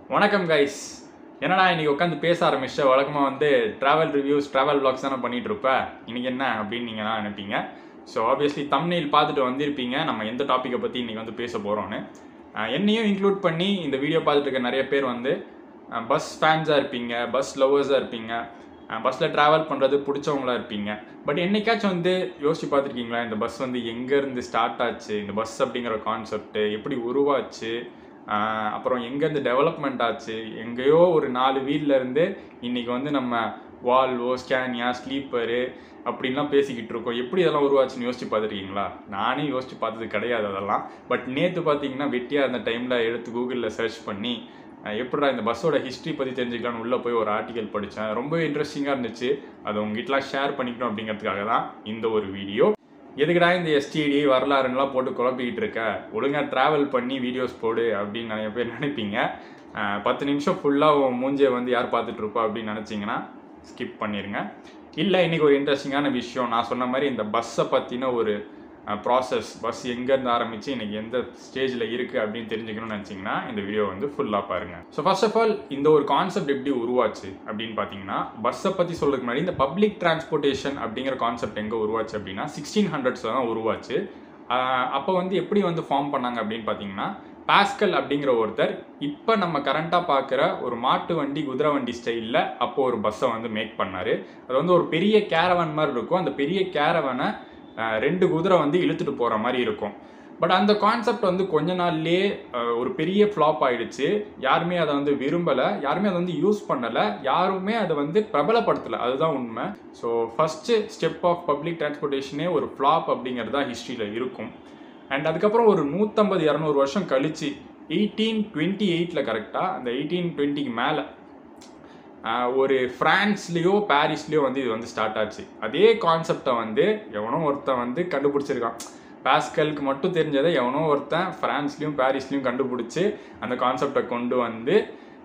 வணக்கம் கைஸ் என்னடா இன்னைக்கு உட்காந்து பேச ஆரம்பிச்ச வழக்கமாக வந்து ட்ராவல் ரிவ்யூஸ் ட்ராவல் vlogs தானே பண்ணிட்டு இருப்ப இன்னைக்கு என்ன அப்படின்னு நீங்கள் தான் நினைப்பீங்க ஸோ ஆப்வியஸ்லி தம்னெயில் பார்த்துட்டு வந்திருப்பீங்க நம்ம எந்த டாப்பிக்கை பற்றி இன்னைக்கு வந்து பேச போகிறோன்னு என்னையும் இன்க்ளூட் பண்ணி இந்த வீடியோ பார்த்துட்டு இருக்க நிறைய பேர் வந்து பஸ் ஃபேன்ஸாக இருப்பீங்க பஸ் லவ்வர்ஸாக இருப்பீங்க பஸ்ஸில் ட்ராவல் பண்ணுறது பிடிச்சவங்களா இருப்பீங்க பட் என்னைக்காச்சும் வந்து யோசிச்சு பார்த்துருக்கீங்களா இந்த பஸ் வந்து எங்கேருந்து ஸ்டார்ட் ஆச்சு இந்த பஸ் அப்படிங்கிற கான்செப்ட் எப்படி உருவாச்சு ஆஹ் அப்புறம் எங்கேருந்து டெவலப்மெண்ட் ஆச்சு எங்கேயோ ஒரு நாலு வீல்ல இருந்து இன்னைக்கு வந்து நம்ம வால்வோ ஸ்கேனியா ஸ்லீப்பரு அப்படின்லாம் பேசிக்கிட்டு இருக்கோம் எப்படி இதெல்லாம் உருவாச்சுன்னு யோசிச்சு பார்த்துருக்கீங்களா நானே யோசிச்சு பார்த்தது கிடையாது அதெல்லாம் பட் நேற்று பார்த்தீங்கன்னா வெட்டியாக அந்த டைமில் எடுத்து கூகுளில் சர்ச் பண்ணி அஹ் எப்படிடா இந்த பஸ்ஸோட ஹிஸ்ட்ரி பற்றி தெரிஞ்சுக்கலாம்னு உள்ளே போய் ஒரு ஆர்டிகல் படித்தேன் ரொம்பவே இன்ட்ரெஸ்டிங்காக இருந்துச்சு அதை உங்ககிட்டலாம் ஷேர் பண்ணிக்கணும் அப்படிங்கிறதுக்காக தான் இந்த ஒரு வீடியோ எதுக்குடா இந்த எஸ்டிடி வரலாறுலாம் போட்டு குழப்பிக்கிட்டு இருக்க ஒழுங்காக ட்ராவல் பண்ணி வீடியோஸ் போடு அப்படின்னு நிறைய பேர் நினைப்பீங்க அஹ் பத்து நிமிஷம் ஃபுல்லாக மூஞ்சியை வந்து யார் பார்த்துட்டு இருப்பா அப்படின்னு நினச்சிங்கன்னா ஸ்கிப் பண்ணிடுங்க இல்லை இன்னைக்கு ஒரு இன்ட்ரெஸ்டிங்கான விஷயம் நான் சொன்ன மாதிரி இந்த பஸ்ஸை பற்றின ஒரு ப்ராசஸ் பஸ் எங்கேருந்து ஆரம்பித்து இன்னைக்கு எந்த ஸ்டேஜில் இருக்குது அப்படின்னு தெரிஞ்சுக்கணும்னு நினச்சிங்கன்னா இந்த வீடியோ வந்து ஃபுல்லாக பாருங்கள் ஸோ ஃபர்ஸ்ட் ஆஃப் ஆல் இந்த ஒரு கான்செப்ட் எப்படி உருவாச்சு அப்படின்னு பார்த்தீங்கன்னா பஸ்ஸை பற்றி சொல்றதுக்கு முன்னாடி இந்த பப்ளிக் டிரான்ஸ்போர்ட்டேஷன் அப்படிங்கிற கான்செப்ட் எங்கே உருவாச்சு அப்படின்னா சிக்ஸ்டீன் ஹண்ட்ரட்ஸில் தான் உருவாச்சு அப்போ வந்து எப்படி வந்து ஃபார்ம் பண்ணாங்க அப்படின்னு பார்த்தீங்கன்னா பாஸ்கல் அப்படிங்கிற ஒருத்தர் இப்போ நம்ம கரண்ட்டாக பார்க்குற ஒரு மாட்டு வண்டி குதிரை வண்டி ஸ்டைலில் அப்போ ஒரு பஸ்ஸை வந்து மேக் பண்ணார் அது வந்து ஒரு பெரிய கேரவன் மாதிரி இருக்கும் அந்த பெரிய கேரவனை ரெண்டு குதிரை வந்து இழுத்துட்டு போகிற மாதிரி இருக்கும் பட் அந்த கான்செப்ட் வந்து கொஞ்ச நாள்லயே அஹ், ஒரு பெரிய ஃப்ளாப் ஆயிடுச்சு யாருமே அதை வந்து விரும்பலை யாருமே அதை வந்து யூஸ் பண்ணலை யாருமே அதை வந்து பிரபலப்படுத்தலை அதுதான் உண்மை so first step of public டிரான்ஸ்போர்ட்டேஷனே ஒரு ஃப்ளாப் அப்படிங்கிறது தான் ஹிஸ்ட்ரியில் இருக்கும் அண்ட் அதுக்கப்புறம் ஒரு நூற்றம்பது இரநூறு வருஷம் கழிச்சு எயிட்டீன் டுவெண்ட்டி எயிட்டில் கரெக்டாக அந்த எயிட்டீன் டுவெண்ட்டிக்கு மேலே ஒரு ஃப்ரான்ஸ்லேயோ பாரிஸ்லேயோ வந்து இது வந்து ஸ்டார்ட் ஆச்சு அதே கான்செப்டை வந்து எவனோ ஒருத்தன் வந்து கண்டுபிடிச்சிருக்கான் பாஸ்கலுக்கு மட்டும் தெரிஞ்சதை எவனோ ஒருத்தன் ஃப்ரான்ஸ்லேயும் பாரிஸ்லேயும் கண்டுபிடிச்சி அந்த கான்செப்டை கொண்டு வந்து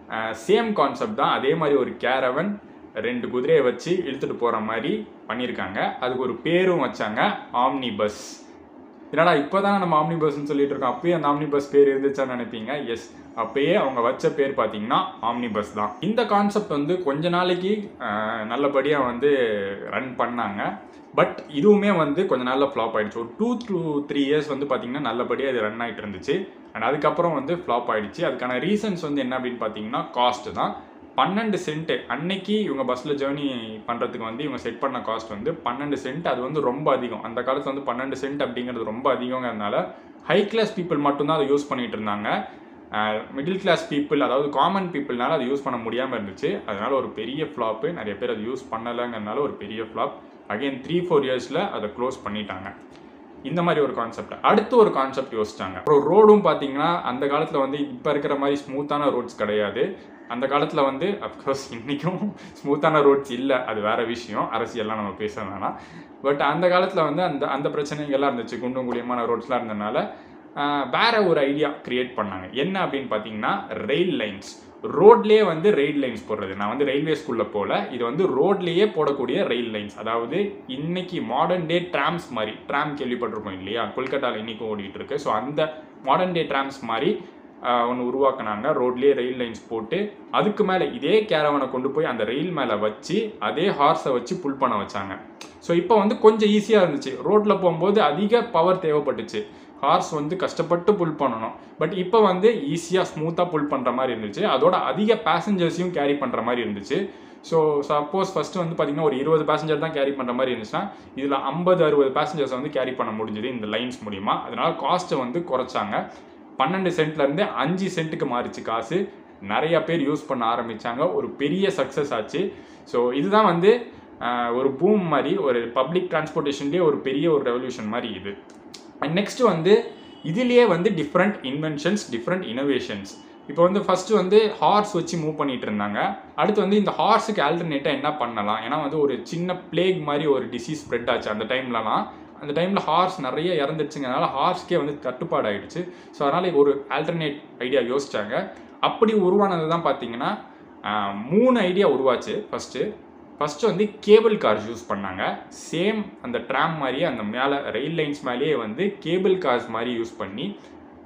சேம் கான்செப்ட் தான் அதே மாதிரி ஒரு கேரவன் ரெண்டு குதிரையை வச்சு இழுத்துட்டு போகிற மாதிரி பண்ணியிருக்காங்க அதுக்கு ஒரு பேரும் வச்சாங்க ஆம்னி பஸ் என்னடா இப்போதானே நம்ம ஆம்னி பஸ்ன்னு சொல்லிட்டு இருக்கோம் அப்பயே அந்த ஆம்னி பஸ் பேர் இருந்துச்சான்னு நினைப்பீங்க எஸ் அப்பயே அவங்க வச்ச பேர் பார்த்தீங்கன்னா ஆம்னி பஸ் தான் இந்த கான்செப்ட் வந்து கொஞ்ச நாளைக்கு நல்லபடியாக வந்து ரன் பண்ணாங்க பட் இதுவுமே வந்து கொஞ்ச நாளில் ஃப்ளாப் ஆயிடுச்சு ஒரு டூ டு த்ரீ இயர்ஸ் வந்து பார்த்தீங்கன்னா நல்லபடியாக இது ரன் ஆகிட்டு இருந்துச்சு அண்ட் அதுக்கப்புறம் வந்து ஃப்ளாப் ஆயிடுச்சு அதுக்கான ரீசன்ஸ் வந்து என்ன அப்படின்னு பார்த்தீங்கன்னா காஸ்ட் தான் பன்னெண்டு சென்ட் அன்னைக்கு இவங்க பஸ்ஸில் ஜேர்னி பண்ணுறதுக்கு வந்து இவங்க செட் பண்ண காஸ்ட் வந்து பன்னெண்டு சென்ட் அது வந்து ரொம்ப அதிகம் அந்த காலத்தில் வந்து பன்னெண்டு சென்ட் அப்படிங்கிறது ரொம்ப அதிகங்கிறதுனால ஹை கிளாஸ் பீப்புள் மட்டும்தான் அதை யூஸ் பண்ணிட்டு இருந்தாங்க மிடில் கிளாஸ் பீப்புள் அதாவது காமன் பீப்புள்னால அதை யூஸ் பண்ண முடியாமல் இருந்துச்சு அதனால ஒரு பெரிய ஃப்ளாப்பு நிறைய பேர் அதை யூஸ் பண்ணலைங்கிறதுனால ஒரு பெரிய ஃப்ளாப் அகைன் த்ரீ ஃபோர் இயர்ஸில் அதை க்ளோஸ் பண்ணிட்டாங்க இந்த மாதிரி ஒரு கான்செப்ட் அடுத்து ஒரு கான்செப்ட் யோசிச்சாங்க அப்புறம் ரோடும் பார்த்தீங்கன்னா அந்த காலத்தில் வந்து இப்போ இருக்கிற மாதிரி ஸ்மூத்தான ரோட்ஸ் கிடையாது அந்த காலத்தில் வந்து அஃப்கோர்ஸ் இன்றைக்கும் ஸ்மூத்தான ரோட்ஸ் இல்லை அது வேற விஷயம் அரசியல்லாம் நம்ம பேச வேணாம் பட் அந்த காலத்தில் வந்து அந்த அந்த பிரச்சனைகள்லாம் இருந்துச்சு குண்டும் குழியமான ரோட்ஸ்லாம் இருந்தனால ஆஹ், வேற ஒரு ஐடியா கிரியேட் பண்ணாங்க என்ன அப்படின்னு பார்த்தீங்கன்னா ரெயில் லைன்ஸ் ரோட்லேயே வந்து ரெயில் லைன்ஸ் போடுறது நான் வந்து ரயில்வே ஸ்கூலில் போல இது வந்து ரோட்லேயே போடக்கூடிய ரயில் லைன்ஸ் அதாவது இன்னைக்கு மாடர்ன் டே ட்ராம்ஸ் மாதிரி ட்ராம் கேள்விப்பட்டிருப்போம் இல்லையா கொல்கட்டாவில் இன்னைக்கும் ஓடிட்டு இருக்கு ஸோ அந்த மாடர்ன் டே ட்ராம்ஸ் மாதிரி ஒன்று உருவாக்குனாங்க ரோட்லேயே ரயில் லைன்ஸ் போட்டு அதுக்கு மேலே இதே கேரவனை கொண்டு போய் அந்த ரயில் மேலே வச்சு அதே ஹார்ஸை வச்சு புல் பண்ண வச்சாங்க ஸோ இப்போ வந்து கொஞ்சம் ஈஸியாக இருந்துச்சு ரோட்டில் போகும்போது அதிக பவர் தேவைப்பட்டுச்சு ஹார்ஸ் வந்து கஷ்டப்பட்டு புல் பண்ணணும் பட் இப்போ வந்து ஈஸியாக ஸ்மூத்தாக புல் பண்ணுற மாதிரி இருந்துச்சு அதோட அதிக பேசஞ்சர்ஸையும் கேரி பண்ணுற மாதிரி இருந்துச்சு ஸோ சப்போஸ் ஃபஸ்ட்டு வந்து பார்த்தீங்கன்னா ஒரு இருபது பேசஞ்சர் தான் கேரி பண்ணுற மாதிரி இருந்துச்சுன்னா இதில் ஐம்பது அறுபது பேசஞ்சர்ஸ் வந்து கேரி பண்ண முடிஞ்சது இந்த லைன்ஸ் மூலிமா அதனால காஸ்ட்டை வந்து குறைச்சாங்க பன்னெண்டு சென்ட்லேருந்து அஞ்சு சென்ட்டுக்கு மாறிச்சு காசு நிறைய பேர் யூஸ் பண்ண ஆரம்பித்தாங்க ஒரு பெரிய சக்ஸஸ் ஆச்சு ஸோ இதுதான் வந்து ஆஹ், ஒரு பூம் மாதிரி ஒரு பப்ளிக் டிரான்ஸ்போர்ட்டேஷன்லேயே ஒரு பெரிய ஒரு ரெவல்யூஷன் மாதிரி இது அண்ட் நெக்ஸ்ட் வந்து இதுலேயே வந்து டிஃப்ரெண்ட் இன்வென்ஷன்ஸ் டிஃப்ரெண்ட் இனோவேஷன்ஸ் இப்போ வந்து ஃபர்ஸ்ட் வந்து ஹார்ஸ் வச்சு மூவ் பண்ணிட்டு இருந்தாங்க அடுத்து வந்து இந்த ஹார்ஸுக்கு ஆல்டர்னேட்டாக என்ன பண்ணலாம் ஏன்னா வந்து ஒரு சின்ன பிளேக் மாதிரி ஒரு டிசீஸ் ஸ்ப்ரெட் ஆச்சு அந்த டைம்லலாம் அந்த டைமில் ஹார்ஸ் நிறைய இறந்துருச்சுங்கனால ஹார்ஸ்க்கே வந்து தட்டுப்பாடு ஆயிடுச்சு ஸோ அதனால் ஒரு ஆல்டர்னேட் ஐடியா யோசிச்சாங்க அப்படி உருவானது தான் பார்த்தீங்கன்னா ஆஹ், மூணு ஐடியா உருவாச்சு ஃபஸ்ட்டு ஃபஸ்ட்டு வந்து கேபிள் கார்ஸ் யூஸ் பண்ணாங்க சேம் அந்த ட்ராம் மாதிரியே அந்த மேலே ரயில் லைன்ஸ் மேலேயே வந்து கேபிள் கார்ஸ் மாதிரி யூஸ் பண்ணி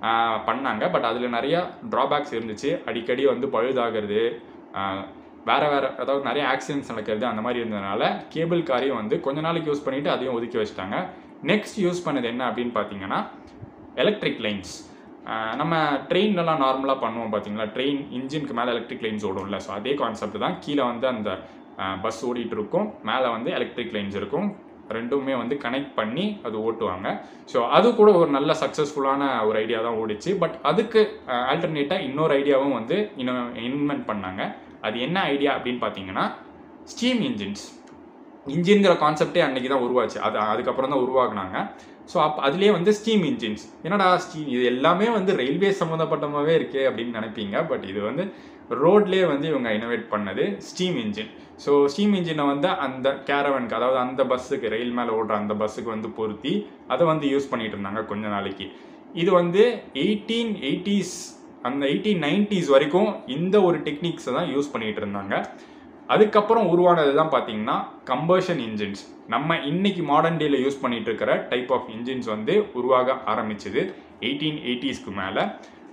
ஆஹ் பண்ணாங்க பட் அதில் நிறைய ட்ராபேக்ஸ் இருந்துச்சு அடிக்கடி வந்து பழுதாகிறது ஆஹ் வேற வேற அதாவது நிறைய ஆக்சிடென்ட்ஸ் நடக்கிறது அந்த மாதிரி இருந்ததுனால கேபிள் காரையும் வந்து கொஞ்ச நாளைக்கு யூஸ் பண்ணிட்டு அதையும் ஒதுக்கி வச்சிட்டாங்க நெக்ஸ்ட் யூஸ் பண்ணது என்ன அப்படின்னு பார்த்தீங்கன்னா எலக்ட்ரிக் லைன்ஸ் நம்ம ட்ரெயின்லலாம் நார்மலாக பண்ணுவோம் பார்த்தீங்களா ட்ரெயின் இன்ஜினுக்கு மேலே எலக்ட்ரிக் லைன்ஸ் ஓடும்ல ஸோ அதே கான்செப்ட் தான் கீழே வந்து அந்த பஸ் ஓடிட்டு இருக்கும் மேலே வந்து எலக்ட்ரிக் லைன்ஸ் இருக்கும் ரெண்டுமே வந்து கனெக்ட் பண்ணி அது ஓட்டுவாங்க ஸோ அது கூட ஒரு நல்ல சக்ஸஸ்ஃபுல்லான ஒரு ஐடியா தான் ஓடிச்சு பட் அதுக்கு ஆல்டர்னேட்டாக இன்னொரு ஐடியாவும் வந்து இன்னும் இன்வென்ட் பண்ணாங்க அது என்ன ஐடியா அப்படின்னு பார்த்தீங்கன்னா ஸ்டீம் இன்ஜின்ஸ் இன்ஜின்கிற கான்செப்டே அன்னைக்கு தான் உருவாச்சு அது அதுக்கப்புறம் தான் உருவாக்குனாங்க ஸோ அப் அதுலேயே வந்து ஸ்டீம் இன்ஜின்ஸ் என்னடா ஸ்டீம் இது எல்லாமே வந்து ரயில்வே சம்மந்தப்பட்டமாகவே இருக்கே அப்படின்னு நினைப்பீங்க பட் இது வந்து ரோட்லேயே வந்து இவங்க இனோவேட் பண்ணது ஸ்டீம் இன்ஜின் ஸோ ஸ்டீம் இன்ஜினை வந்து அந்த கேரவனுக்கு அதாவது அந்த பஸ்ஸுக்கு ரயில் மேலே ஓடுற அந்த பஸ்ஸுக்கு வந்து பொருத்தி அதை வந்து யூஸ் பண்ணிட்டு இருந்தாங்க கொஞ்ச நாளைக்கு இது வந்து எயிட்டீன் எயிட்டிஸ் அந்த எயிட்டீன் நைன்டிஸ் வரைக்கும் இந்த ஒரு டெக்னிக்ஸை தான் யூஸ் பண்ணிட்டு இருந்தாங்க அதுக்கப்புறம் உருவானது தான் பார்த்தீங்கன்னா கம்பர்ஷன் இன்ஜின்ஸ் நம்ம இன்னைக்கு மாடர்ன் டேல யூஸ் பண்ணிட்டு இருக்கிற டைப் ஆஃப் இன்ஜின்ஸ் வந்து உருவாக ஆரம்பிச்சது எயிட்டீன் எயிட்டிஸ்க்கு மேலே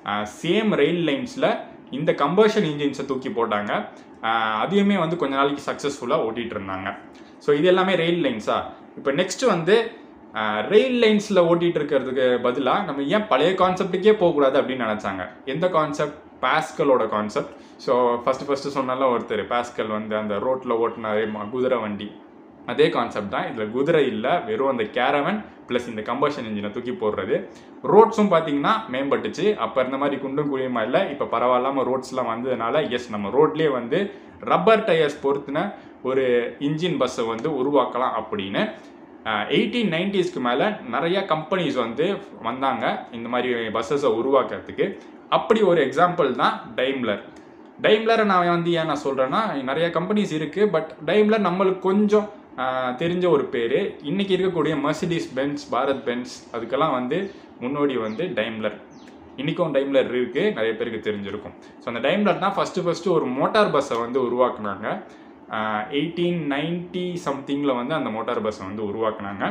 சேம் ரயில் லைன்ஸில் இந்த கம்பர்ஷன் இன்ஜின்ஸை தூக்கி போட்டாங்க ஆஹ் அதையுமே வந்து கொஞ்ச நாளைக்கு சக்ஸஸ்ஃபுல்லாக ஓட்டிகிட்டு இருந்தாங்க ஸோ இது எல்லாமே ரயில் லைன்ஸா இப்போ நெக்ஸ்ட் வந்து ரயில் லைன்ஸில் ஓட்டிகிட்டு இருக்கிறதுக்கு பதிலாக நம்ம ஏன் பழைய கான்செப்ட்டுக்கே போகக்கூடாது அப்படின்னு நினச்சாங்க எந்த கான்செப்ட் பாஸ்கலோட கான்செப்ட் ஸோ ஃபஸ்ட்டு ஃபஸ்ட்டு சொன்னால ஒருத்தர் பாஸ்கல் வந்து அந்த ரோட்டில் ஓட்டினாரு குதிரை வண்டி அதே கான்செப்ட் தான் இதில் குதிரை இல்லை வெறும் அந்த கேரவன் ப்ளஸ் இந்த கம்பஷன் இன்ஜினை தூக்கி போடுறது ரோட்ஸும் பார்த்தீங்கன்னா மேம்பட்டுச்சு அப்போ இருந்த மாதிரி குண்டும் குழியுமா இல்லை இப்போ பரவாயில்லாமல் ரோட்ஸ்லாம் வந்ததுனால எஸ் நம்ம ரோட்லேயே வந்து ரப்பர் டயர்ஸ் பொறுத்தின ஒரு இன்ஜின் பஸ்ஸை வந்து உருவாக்கலாம் அப்படின்னு எயிட்டீன் நைன்டிஸ்க்கு மேலே நிறைய கம்பெனிஸ் வந்து வந்தாங்க இந்த மாதிரி பஸ்ஸஸை உருவாக்குறதுக்கு அப்படி ஒரு எக்ஸாம்பிள் தான் டைம்லர் டைம்லரை நான் வந்து ஏன் நான் சொல்கிறேன்னா நிறைய கம்பெனிஸ் இருக்குது பட் டைம்லர் நம்மளுக்கு கொஞ்சம் ஆஹ், தெரிஞ்ச ஒரு பேர் இன்னைக்கு இருக்கக்கூடிய மெர்சிடிஸ் பென்ஸ் பாரத் பென்ஸ் அதுக்கெல்லாம் வந்து முன்னோடி வந்து டைம்லர் இன்றைக்கும் டைம்லர் இருக்குது நிறைய பேருக்கு தெரிஞ்சிருக்கும் ஸோ அந்த டைம்லர் தான் ஃபஸ்ட்டு ஃபஸ்ட்டு ஒரு மோட்டார் பஸ்ஸை வந்து உருவாக்குனாங்க எயிட்டீன் நைன்ட்டி சம்திங்கில் வந்து அந்த மோட்டார் பஸ்ஸை வந்து உருவாக்குனாங்க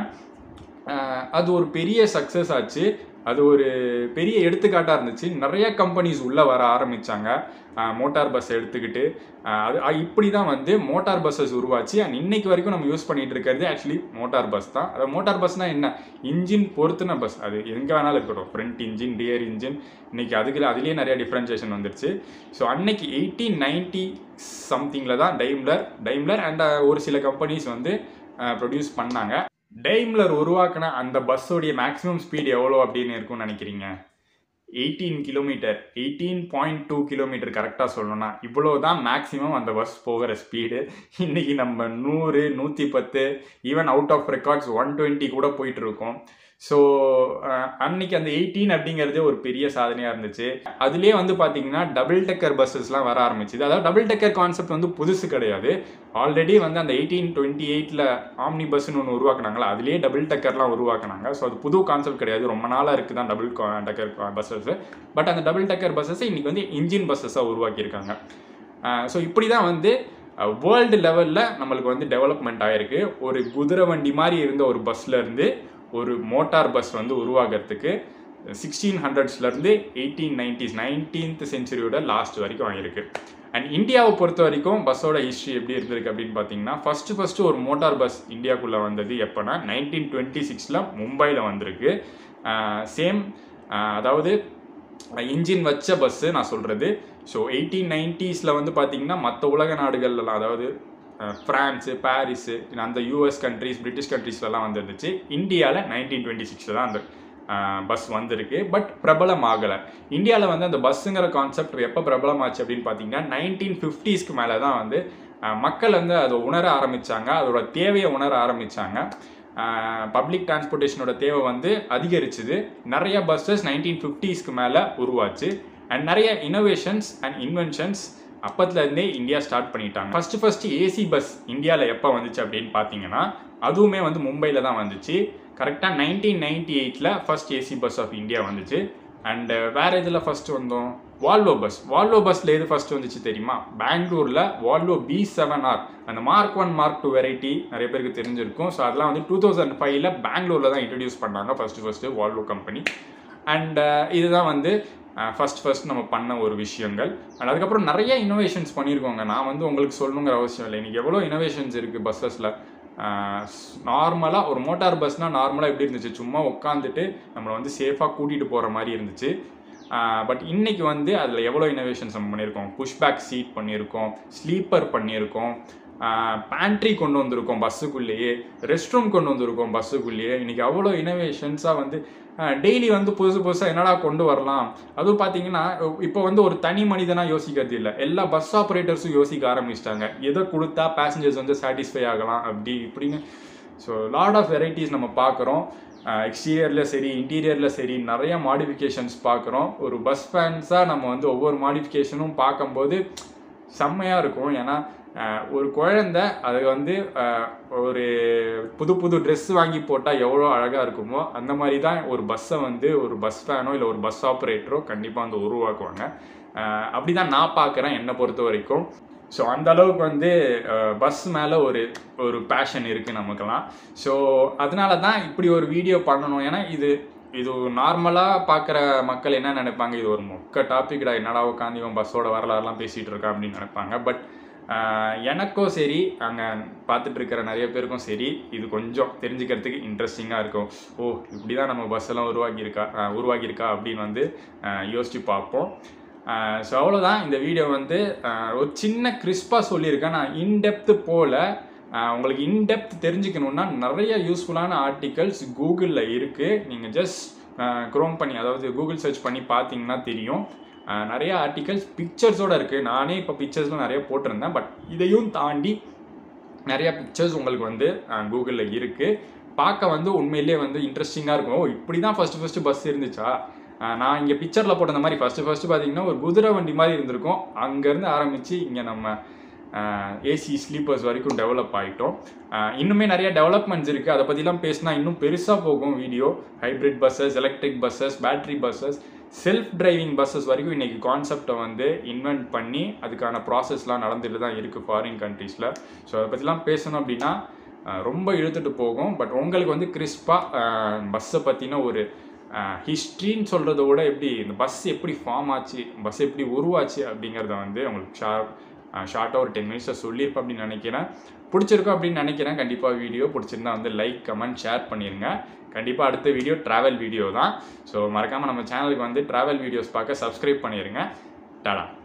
ஆஹ் அது ஒரு பெரிய சக்ஸஸ் ஆச்சு அது ஒரு பெரிய எடுத்துக்காட்டாக இருந்துச்சு நிறைய கம்பெனிஸ் உள்ளே வர ஆரம்பித்தாங்க மோட்டார் பஸ் எடுத்துக்கிட்டு ஆஹ் அது அஹ் இப்படி தான் வந்து மோட்டார் பஸ்ஸஸ் உருவாச்சு அண்ட் இன்னைக்கு வரைக்கும் நம்ம யூஸ் பண்ணிட்டு இருக்கிறது ஆக்சுவலி மோட்டார் பஸ் தான் அது மோட்டார் பஸ்னால் என்ன இன்ஜின் பொறுத்துன பஸ் அது எங்கே வேணாலும் இருக்கட்டும் ஃப்ரண்ட் இன்ஜின் ரியர் இன்ஜின் இன்னைக்கு அதுக்கு அதுலேயே நிறைய டிஃப்ரென்சியேஷன் வந்துருச்சு ஸோ அன்னைக்கு எயிட்டீன் நைன்ட்டி சம்திங்கில் தான் டைம்லர் டைம்லர் அண்ட் ஒரு சில கம்பெனிஸ் வந்து ப்ரொடியூஸ் பண்ணாங்க டெய்ம்லர் உருவாக்கின அந்த பஸ்ஸோடைய மேக்ஸிமம் ஸ்பீடு எவ்வளோ அப்படின்னு இருக்கும்னு நினைக்கிறீங்க eighteen kilometre eighteen point two kilometre கரெக்டாக சொல்லணும்னா இவ்வளோ தான் மேக்ஸிமம் அந்த பஸ் போகிற ஸ்பீடு இன்றைக்கி நம்ம நூறு நூற்றி பத்து even out of records one twenty கூட போயிட்டு இருக்கோம் ஸோ அன்னைக்கு அந்த எயிட்டீன் அப்படிங்கிறதே ஒரு பெரிய சாதனையாக இருந்துச்சு அதுலேயே வந்து பார்த்தீங்கன்னா டபுள் டெக்கர் பஸ்ஸஸ்லாம் வர ஆரம்பிச்சுது அதாவது டபுள் டெக்கர் கான்செப்ட் வந்து புதுசு கிடையாது ஆல்ரெடி வந்து அந்த எயிட்டீன் டுவெண்ட்டி எயிட்டில் ஆம்னி பஸ்ன்னு ஒன்று உருவாக்குனாங்களா அதுலேயே டபுள் டெக்கர்லாம் உருவாக்குனாங்க ஸோ அது புது கான்செப்ட் கிடையாது ரொம்ப நாளாக இருக்குது தான் டபுள் டெக்கர் பஸ்ஸஸ் பட் அந்த டபுள் டெக்கர் பஸ்ஸஸ் இன்னைக்கு வந்து இன்ஜின் பஸ்ஸஸாக உருவாக்கியிருக்காங்க ஸோ இப்படி தான் வந்து வேர்ல்டு லெவலில் நம்மளுக்கு வந்து டெவலப்மெண்ட் ஆகிருக்கு ஒரு குதிரை வண்டி மாதிரி இருந்த ஒரு பஸ்ல இருந்து ஒரு மோட்டார் பஸ் வந்து உருவாகிறதுக்கு சிக்ஸ்டீன் ஹண்ட்ரட்ஸ்லேருந்து எயிட்டீன் நைன்டிஸ் நைன்டீன்த் செஞ்சுரியோட லாஸ்ட் வரைக்கும் ஆகிருக்கு அண்ட் இந்தியாவை பொறுத்த வரைக்கும் பஸ்ஸோட ஹிஸ்ட்ரி எப்படி இருந்திருக்கு அப்படின்னு பார்த்தீங்கன்னா ஃபஸ்ட்டு ஃபஸ்ட்டு ஒரு மோட்டார் பஸ் இந்தியாவுக்குள்ளே வந்தது எப்போனா நைன்டீன் டுவெண்ட்டி சிக்ஸில் மும்பையில் வந்திருக்கு சேம் அதாவது இன்ஜின் வச்ச பஸ்ஸு நான் சொல்கிறது ஸோ எயிட்டீன் நைன்ட்டீஸில் வந்து பார்த்தீங்கன்னா மற்ற உலக நாடுகள்லாம் அதாவது ஃப்ரான்ஸு பாரிஸு அந்த யூஎஸ் கண்ட்ரிஸ் பிரிட்டிஷ் கண்ட்ரீஸ்லலாம் வந்துருந்துச்சு இந்தியாவில் நைன்டீன் டுவெண்ட்டி சிக்ஸில் தான் அந்த பஸ் வந்திருக்கு பட் பிரபலம் ஆகலை இந்தியாவில் வந்து அந்த பஸ்ஸுங்கிற கான்செப்ட் எப்போ பிரபலமாச்சு அப்படின்னு பார்த்தீங்கன்னா நைன்டீன் ஃபிஃப்டிஸ்க்கு மேலே தான் வந்து அஹ், மக்கள் வந்து அதை உணர ஆரம்பித்தாங்க அதோட தேவையை உணர ஆரம்பித்தாங்க பப்ளிக் டிரான்ஸ்போர்ட்டேஷனோட தேவை வந்து அதிகரிச்சுது நிறைய பஸ்ஸஸ் நைன்டீன் ஃபிஃப்டிஸ்க்கு மேலே உருவாச்சு அண்ட் நிறைய இனோவேஷன்ஸ் அண்ட் இன்வென்ஷன்ஸ் அப்பத்துல இருந்தே இந்தியா ஸ்டார்ட் பண்ணிட்டாங்க ஃபர்ஸ்ட் ஃபர்ஸ்ட் ஏசி பஸ் இந்தியாவில் எப்போ வந்துச்சு அப்படின்னு பார்த்தீங்கன்னா அதுவுமே வந்து மும்பையில் தான் வந்துச்சு கரெக்டாக நைன்டீன் நைன்டி எயிட்டில் first AC bus of India வந்துச்சு அண்ட் வேற இதில் ஃபர்ஸ்ட் வந்தோம் வால்வோ பஸ் வால்வோ பஸ்ல எது ஃபர்ஸ்ட் வந்துச்சு தெரியுமா பெங்களூரில் வால்வோ பி செவன் ஆர் அந்த mark one mark two variety நிறைய பேருக்கு தெரிஞ்சிருக்கும் ஸோ அதெல்லாம் வந்து டூ தௌசண்ட் ஃபைவ்ல பெங்களூரில் தான் இன்ட்ரடியூஸ் பண்ணாங்க first first Volvo company and இதுதான் வந்து ஃபர்ஸ்ட் ஃபர்ஸ்ட் நம்ம பண்ண ஒரு விஷயங்கள் அண்ட் அதுக்கப்புறம் நிறைய இனோவேஷன்ஸ் பண்ணியிருக்கோங்க நான் வந்து உங்களுக்கு சொல்லணுங்கிற அவசியம் இல்லை இன்னைக்கு எவ்வளோ இனோவேஷன்ஸ் இருக்குது பஸ்ஸஸில் நார்மலாக ஒரு மோட்டார் பஸ்னால் நார்மலாக எப்படி இருந்துச்சு சும்மா உட்காந்துட்டு நம்மளை வந்து சேஃபாக கூட்டிகிட்டு போகிற மாதிரி இருந்துச்சு பட் இன்னைக்கு வந்து அதில் எவ்வளோ இனோவேஷன்ஸ் நம்ம பண்ணியிருக்கோம் புஷ்பேக் சீட் பண்ணியிருக்கோம் ஸ்லீப்பர் பண்ணியிருக்கோம் பேண்ட்ரி கொண்டு வந்திருக்கோம் பஸ்ஸுக்குள்ளேயே ரெஸ்ட் ரூம் கொண்டு வந்திருக்கோம் பஸ்ஸுக்குள்ளேயே இன்னைக்கு அவ்வளோ இனோவேஷன்ஸாக வந்து டெய்லி வந்து புதுசு புதுசாக என்னடா கொண்டு வரலாம் அதுவும் பார்த்தீங்கன்னா இப்போ வந்து ஒரு தனி மனிதனாக யோசிக்கிறது இல்லை எல்லா பஸ் ஆப்ரேட்டர்ஸும் யோசிக்க ஆரம்பிச்சிட்டாங்க எதை கொடுத்தா பேசஞ்சர்ஸ் வந்து சாட்டிஸ்ஃபை ஆகலாம் அப்படி இப்படின்னு ஸோ லாட் ஆஃப் வெரைட்டிஸ் நம்ம பார்க்குறோம் எக்ஸ்டீரியரில் சரி இன்டீரியரில் சரி நிறைய மாடிஃபிகேஷன்ஸ் பார்க்குறோம் ஒரு பஸ் ஃபேன்ஸாக நம்ம வந்து ஒவ்வொரு மாடிஃபிகேஷனும் பார்க்கும்போது செம்மையாக இருக்கும் ஏன்னா அஹ், ஒரு குழந்தை அது வந்து அஹ், ஒரு புது புது ட்ரெஸ் வாங்கி போட்டால் எவ்வளோ அழகாக இருக்குமோ அந்த மாதிரி தான் ஒரு பஸ்ஸை வந்து ஒரு பஸ் ஃபேனோ இல்லை ஒரு பஸ் ஆப்ரேட்டரோ கண்டிப்பாக வந்து உருவாக்குவாங்க அஹ், அப்படி தான் நான் பார்க்குறேன் என்னை பொறுத்த வரைக்கும் ஸோ அந்த அளவுக்கு வந்து பஸ் மேலே ஒரு ஒரு பேஷன் இருக்குது நமக்கெல்லாம் ஸோ அதனால தான் இப்படி ஒரு வீடியோ பண்ணணும் ஏன்னா இது இது நார்மலாக பார்க்குற மக்கள் என்ன நினைப்பாங்க இது ஒரு மொக்க டாபிக்டா என்னடா உட்காந்து இவன் பஸ்ஸோட வரலாறுலாம் பேசிகிட்டு இருக்கான் அப்படின்னு நினைப்பாங்க பட் எனக்கும் சரி அங்கே பார்த்துட்டு இருக்கிற நிறைய பேருக்கும் சரி இது கொஞ்சம் தெரிஞ்சுக்கிறதுக்கு இன்ட்ரெஸ்டிங்காக இருக்கும் ஓ இப்படி தான் நம்ம பஸ் எல்லாம் உருவாக்கியிருக்கா அஹ், உருவாக்கியிருக்கா அப்படின்னு வந்து அஹ், யோசிச்சு பார்ப்போம் ஸோ அவ்வளோதான் இந்த வீடியோ வந்து அஹ், ஒரு சின்ன கிறிஸ்பாக சொல்லியிருக்கேன் நான் இன்டெப்த்து போல அஹ், உங்களுக்கு இன்டெப்த் தெரிஞ்சுக்கணுன்னா நிறைய யூஸ்ஃபுல்லான ஆர்டிகல்ஸ் கூகுளில் இருக்குது நீங்கள் ஜஸ்ட் க்ரோம் பண்ணி அதாவது கூகுள் சர்ச் பண்ணி பார்த்தீங்கன்னா தெரியும் அஹ், நிறைய ஆர்டிகல்ஸ் பிக்சர்ஸோடு இருக்குது நானே இப்போ பிக்சர்ஸ்லாம் நிறைய போட்டிருந்தேன் பட் இதையும் தாண்டி நிறைய பிக்சர்ஸ் உங்களுக்கு வந்து கூகுளில் இருக்குது பார்க்க வந்து உண்மையிலேயே வந்து இன்ட்ரெஸ்டிங்காக இருக்கும் ஓ இப்படி தான் ஃபஸ்ட்டு ஃபஸ்ட்டு பஸ் இருந்துச்சா அஹ் நான் இங்கே பிக்சரில் போட்ட மாதிரி ஃபஸ்ட்டு ஃபஸ்ட்டு பார்த்தீங்கன்னா ஒரு குதிரை வண்டி மாதிரி இருந்திருக்கும் அங்கேருந்து ஆரம்பித்து இங்கே நம்ம ஏசி ஸ்லீப்பர்ஸ் வரைக்கும் டெவலப் ஆகிட்டோம் இன்னுமே நிறைய டெவலப்மெண்ட்ஸ் இருக்குது அதை பற்றிலாம் பேசினா இன்னும் பெருசாக போகும் video hybrid buses electric buses battery buses self driving buses வரைக்கும் இன்றைக்கி கான்செப்டை வந்து இன்வென்ட் பண்ணி அதுக்கான ப்ராசஸ்லாம் நடந்துட்டு தான் இருக்குது ஃபாரின் கண்ட்ரீஸில் ஸோ அதை பற்றிலாம் பேசணும் அப்படின்னா அஹ், ரொம்ப இழுத்துட்டு போகும் பட் உங்களுக்கு வந்து கிறிஸ்பாக பஸ்ஸை பற்றின ஒரு ஹிஸ்ட்ரின்னு சொல்கிறத விட எப்படி இந்த பஸ் எப்படி ஃபார்ம் ஆச்சு பஸ் எப்படி உருவாச்சு அப்படிங்கிறத வந்து உங்களுக்கு ஷார்ப் ஷார்ட்டாக ஒரு டென் மினிட்ஸில் சொல்லியிருப்பேன் அப்படின்னு நினைக்கிறேன் பிடிச்சிருக்கும் அப்படின்னு நினைக்கிறேன் கண்டிப்பாக வீடியோ பிடிச்சிருந்தா வந்து லைக் கமெண்ட் ஷேர் பண்ணிடுங்க கண்டிப்பாக அடுத்த வீடியோ ட்ராவல் வீடியோ தான் ஸோ மறக்காமல் நம்ம சேனலுக்கு வந்து ட்ராவல் வீடியோஸ் பார்க்க சப்ஸ்கிரைப் பண்ணிடுங்க டாடா